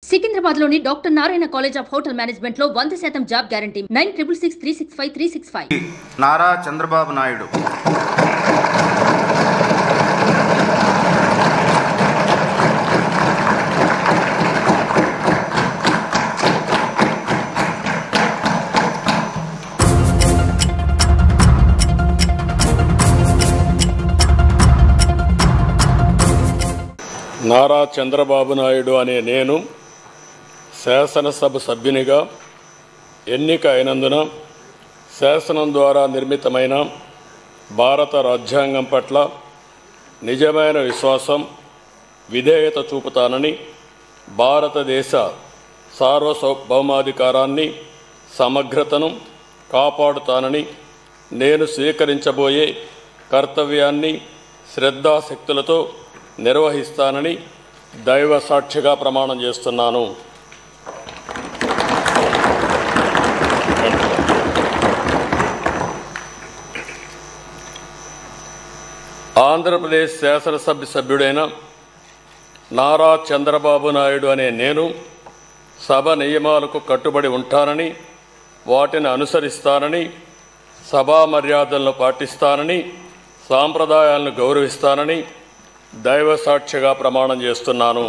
సికింద్రాబాద్ లోని doctor Narayana college of hotel management లో వంద శాతం job guarantee nine triple six three six five three six five Nara Chandrababu Naidu Nara Chandrababu Naidu అనే నేను శాసనసభ సభ్యునిగా ఎన్నిక అయినందున శాసనం ద్వారా నిర్మితమైన భారత రాజ్యాంగం పట్ల నిజమైన విశ్వాసం విధేయత చూపుతానని భారతదేశ సార్వభౌమాధికారాన్ని సమగ్రతను కాపాడుతానని నేను స్వీకరించబోయే కర్తవ్యాన్ని శ్రద్ధాశక్తులతో నిర్వహిస్తానని దైవ సాక్షిగా ప్రమాణం చేస్తున్నాను ఆంధ్రప్రదేశ్ శాసనసభ్య సభ్యుడైన నారా చంద్రబాబు నాయుడు అనే నేను సభ నియమాలకు కట్టుబడి ఉంటానని వాటిని అనుసరిస్తానని సభా మర్యాదలను పాటిస్తానని సాంప్రదాయాలను గౌరవిస్తానని దైవ సాక్షిగా ప్రమాణం చేస్తున్నాను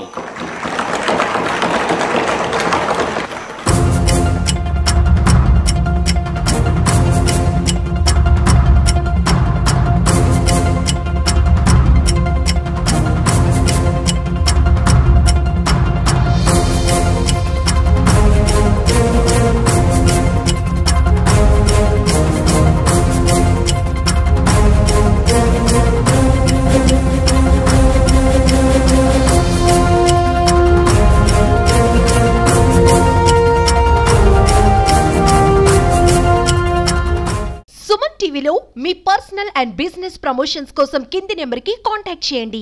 సుమన్ టీవీలో మీ పర్సనల్ అండ్ బిజినెస్ ప్రమోషన్స్ కోసం కింది నెంబర్కి కాంటాక్ట్ చేయండి